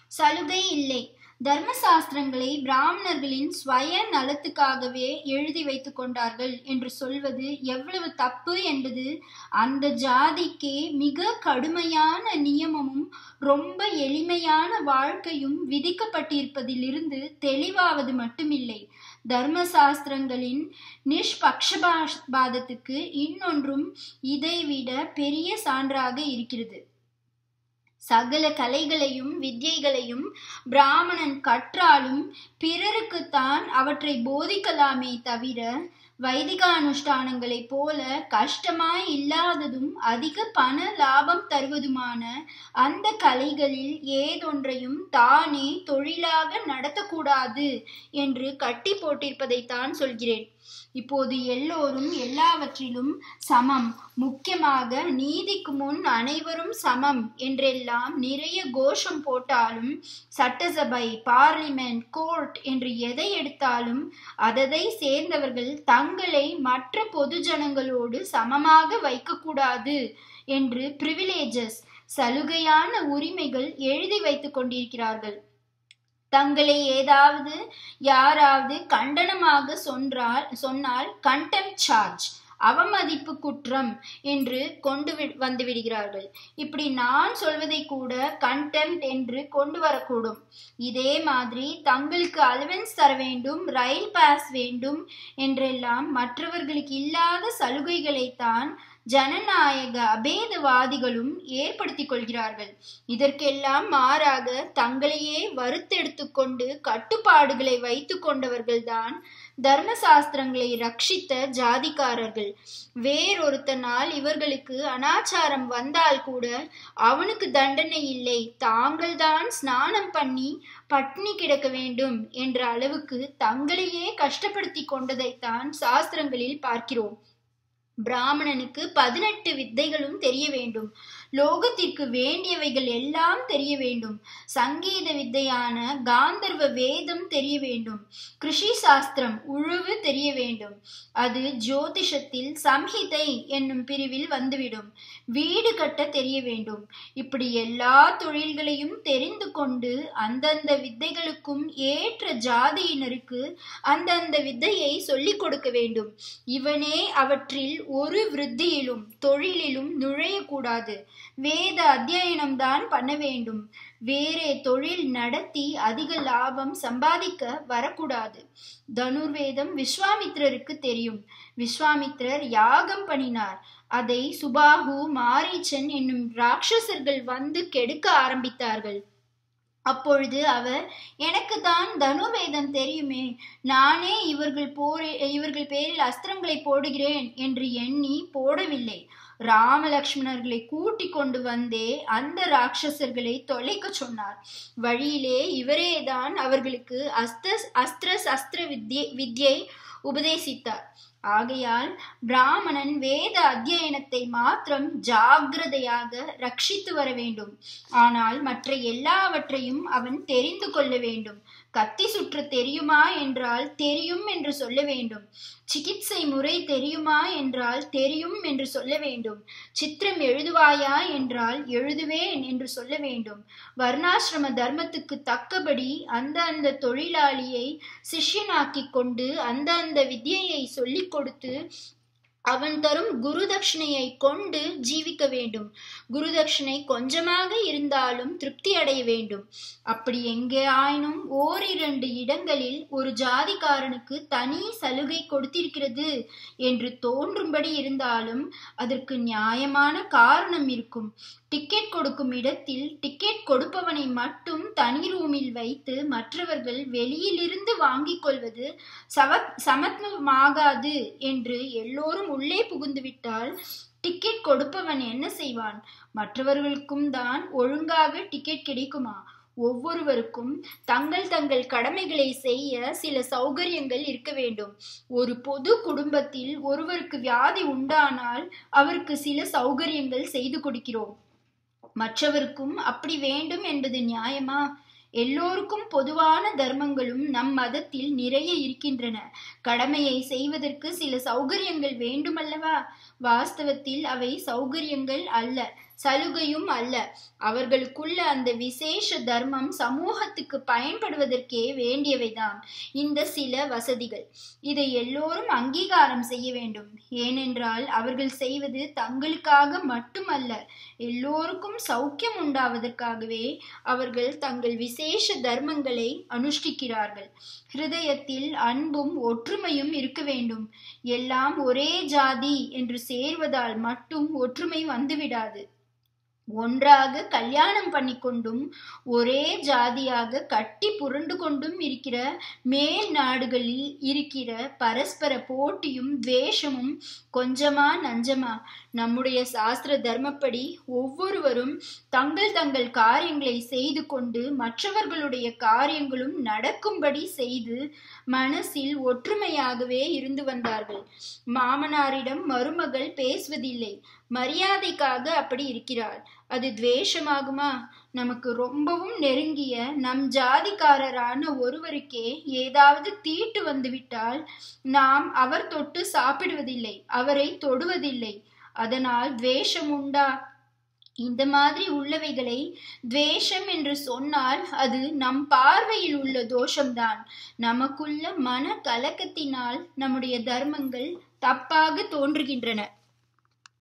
சலுகை இல்லை தர்ம சாஸ்திரங்களை பிராமணர்களின் ஸ்வய நலத்துக்காகவே எழுதி வைத்துக் கொண்டார்கள் என்று சொல்வது எவ்வளவு தப்பு என்பது அந்த ஜாதிக்கே மிக கடுமையான நியமமும் ரொம்ப எளிமையான வாழ்க்கையும் விதிக்கப்பட்டிருப்பதிலிருந்து தெளிவாவது மட்டுமில்லை தர்ம சாஸ்திரங்களின் நிஷ்பக்ஷபாதத்துக்கு இன்னொன்றும் இதைவிட பெரிய சான்றாக இருக்கிறது சகல கலைகளையும் வித்யைகளையும் பிராமணன் கற்றாலும் பிறருக்குத்தான் அவற்றை போதிக்கலாமே தவிர வைதிகானுஷ்டானங்களைப் போல கஷ்டமாய் இல்லாததும் அதிக பண லாபம் தருவதுமான அந்த கலைகளில் ஏதொன்றையும் தானே தொழிலாக நடத்தக்கூடாது என்று கட்டி போட்டிருப்பதைத்தான் சொல்கிறேன் இப்போது எல்லோரும் எல்லாவற்றிலும் சமம் முக்கியமாக நீதிக்கு முன் அனைவரும் சமம் என்றெல்லாம் நிறைய கோஷம் போட்டாலும் சட்டசபை பார்லிமெண்ட் கோர்ட் என்று எதை எடுத்தாலும் அததை சேர்ந்தவர்கள் தங்களை மற்ற பொதுஜனங்களோடு சமமாக வைக்கக்கூடாது என்று பிரிவிலேஜஸ் சலுகையான உரிமைகள் எழுதி வைத்துக் கொண்டிருக்கிறார்கள் தங்களை ஏதாவது யாராவது கண்டனமாக சொன்றால் சொன்னால் கண்டெம் சார்ஜ் அவமதிப்பு குற்றம் என்று கொண்டு வந்து விடுகிறார்கள் இப்படி நான் சொல்வதை கூட கண்டெம்ட் என்று கொண்டு வரக்கூடும் இதே மாதிரி தங்களுக்கு அலவன்ஸ் தர வேண்டும் ரயில் பாஸ் வேண்டும் என்றெல்லாம் மற்றவர்களுக்கு இல்லாத சலுகைகளைத்தான் ஜனநாயக அபேதவாதிகளும் ஏற்படுத்திக் கொள்கிறார்கள் இதற்கெல்லாம் மாறாக தங்களையே வறுத்தெடுத்து கொண்டு கட்டுப்பாடுகளை வைத்து கொண்டவர்கள்தான் தர்ம சாஸ்திரங்களை ரட்சித்த ஜாதிக்காரர்கள் வேறொருத்தனால் இவர்களுக்கு அனாச்சாரம் வந்தால் கூட அவனுக்கு தண்டனை இல்லை தாங்கள்தான் ஸ்நானம் பண்ணி பட்னி கிடக்க வேண்டும் என்ற அளவுக்கு தங்களையே கஷ்டப்படுத்தி கொண்டதைத்தான் சாஸ்திரங்களில் பார்க்கிறோம் பிராமணனுக்கு பதினெட்டு வித்தைகளும் தெரிய வேண்டும் லோகத்திற்கு வேண்டியவைகள் எல்லாம் தெரிய வேண்டும் சங்கீத வித்தையான காந்தர்வ வேதம் தெரிய வேண்டும் கிருஷி சாஸ்திரம் உழுவு தெரிய வேண்டும் அது ஜோதிஷத்தில் சம்ஹிதை என்னும் பிரிவில் வந்துவிடும் வீடு கட்ட தெரிய வேண்டும் இப்படி எல்லா தொழில்களையும் தெரிந்து கொண்டு அந்தந்த வித்தைகளுக்கும் ஏற்ற ஜாதியினருக்கு அந்தந்த வித்தையை சொல்லிக் கொடுக்க வேண்டும் இவனே அவற்றில் ஒரு விருத்தியிலும் தொழிலிலும் நுழையக்கூடாது வேத அத்தியனம் தான் பண்ண வேண்டும் வேறே தொழில் நடத்தி அதிக லாபம் சம்பாதிக்க வரக்கூடாது தனுர்வேதம் விஸ்வாமித்ரருக்கு தெரியும் விஸ்வாமித்ரர் யாகம் பண்ணினார் அதை சுபாகு மாரீச்சன் என்னும் ராட்சசர்கள் வந்து கெடுக்க ஆரம்பித்தார்கள் அப்பொழுது அவர் எனக்கு தான் தனுவேதம் தெரியுமே நானே இவர்கள் போரே இவர்கள் பேரில் அஸ்திரங்களை போடுகிறேன் என்று எண்ணி போடவில்லை ராமலக்ஷ்மணர்களை கூட்டிக் கொண்டு வந்தே அந்த ராட்சசர்களை தொலைக்க சொன்னார் வழியிலே இவரேதான் அவர்களுக்கு அஸ்த அஸ்திர சஸ்திர வித்யை வித்யை உபதேசித்தார் ஆகையால் பிராமணன் வேத அத்தியனத்தை மாத்திரம் ஜாகிரதையாக ரட்சித்து வர வேண்டும் ஆனால் மற்ற எல்லாவற்றையும் அவன் தெரிந்து கொள்ள வேண்டும் கத்தி சுற்ற தெரியுமா என்றால் தெரியும் என்று சொல்ல வேண்டும் சிகிச்சை முறை தெரியுமா என்றால் தெரியும் என்று சொல்ல வேண்டும் சித்திரம் எழுதுவாயா என்றால் எழுதுவேன் என்று சொல்ல வேண்டும் வர்ணாசிரம தர்மத்துக்கு தக்கபடி அந்த அந்த தொழிலாளியை சிஷ்யனாக்கி கொண்டு அந்த அந்த வித்தியை சொல்லிக் கொடுத்து அவன் தரும் குரு தட்சிணையை கொண்டு ஜீவிக்க வேண்டும் குரு தட்சிணை கொஞ்சமாக இருந்தாலும் திருப்தி அடைய வேண்டும் அப்படி எங்கே ஆயினும் ஓரிரண்டு இடங்களில் ஒரு ஜாதிக்காரனுக்கு தனி சலுகை கொடுத்திருக்கிறது என்று தோன்றும்படி இருந்தாலும் அதற்கு நியாயமான காரணம் இருக்கும் டிக்கெட் கொடுக்கும் இடத்தில் டிக்கெட் கொடுப்பவனை மட்டும் தனி ரூமில் வைத்து மற்றவர்கள் வெளியிலிருந்து வாங்கிக் கொள்வது சவ சமத்வமாகாது என்று எல்லோரும் உள்ளே புகுந்துவிட்டால் டிக்கெட் கொடுப்பவன் என்ன செய்வான் மற்றவர்களுக்கும் தான் ஒழுங்காக டிக்கெட் கிடைக்குமா ஒவ்வொருவருக்கும் தங்கள் தங்கள் கடமைகளை செய்ய சில சௌகரியங்கள் இருக்க வேண்டும் ஒரு பொது குடும்பத்தில் ஒருவருக்கு வியாதி உண்டானால் அவருக்கு சில சௌகரியங்கள் செய்து கொடுக்கிறோம் மற்றவருக்கும் அப்படி வேண்டும் என்பது நியாயமா எல்லோருக்கும் பொதுவான தர்மங்களும் நம் மதத்தில் நிறைய இருக்கின்றன கடமையை செய்வதற்கு சில சௌகரியங்கள் வேண்டுமல்லவா வாஸ்தவத்தில் அவை சௌகரியங்கள் அல்ல சலுகையும் அல்ல அவர்களுக்குள்ள அந்த விசேஷ தர்மம் சமூகத்துக்கு பயன்படுவதற்கே வேண்டியவைதான் இந்த சில வசதிகள் இதை எல்லோரும் அங்கீகாரம் செய்ய வேண்டும் ஏனென்றால் அவர்கள் செய்வது தங்களுக்காக மட்டுமல்ல எல்லோருக்கும் சௌக்கியம் உண்டாவதற்காகவே அவர்கள் தங்கள் விசேஷ தர்மங்களை அனுஷ்டிக்கிறார்கள் ஹிருதயத்தில் அன்பும் ஒற்றுமையும் இருக்க வேண்டும் எல்லாம் ஒரே ஜாதி என்று சேர்வதால் மட்டும் ஒற்றுமை வந்துவிடாது ஒன்றாக கல்யாணம் பண்ணிக்கொண்டும் ஒரே ஜாதியாக கட்டி புரண்டு கொண்டும் இருக்கிற மேல் நாடுகளில் இருக்கிற பரஸ்பர போட்டியும் துவேஷமும் கொஞ்சமா நஞ்சமா நம்முடைய சாஸ்திர தர்மப்படி ஒவ்வொருவரும் தங்கள் தங்கள் காரியங்களை செய்து கொண்டு மற்றவர்களுடைய காரியங்களும் நடக்கும்படி செய்து மனசில் ஒற்றுமையாகவே இருந்து வந்தார்கள் மாமனாரிடம் மருமகள் பேசுவதில்லை மரியாதைக்காக அப்படி இருக்கிறாள் அது துவேஷமாகுமா நமக்கு ரொம்பவும் நெருங்கிய நம் ஜாதிக்காரரான ஒருவருக்கே ஏதாவது தீட்டு வந்துவிட்டால் நாம் அவர் தொட்டு சாப்பிடுவதில்லை அவரை தொடுவதில்லை அதனால் துவேஷம் உண்டா இந்த மாதிரி உள்ளவைகளை துவேஷம் என்று சொன்னால் அது நம் பார்வையில் உள்ள தோஷம்தான் நமக்குள்ள மன கலக்கத்தினால் நம்முடைய தர்மங்கள் தப்பாக தோன்றுகின்றன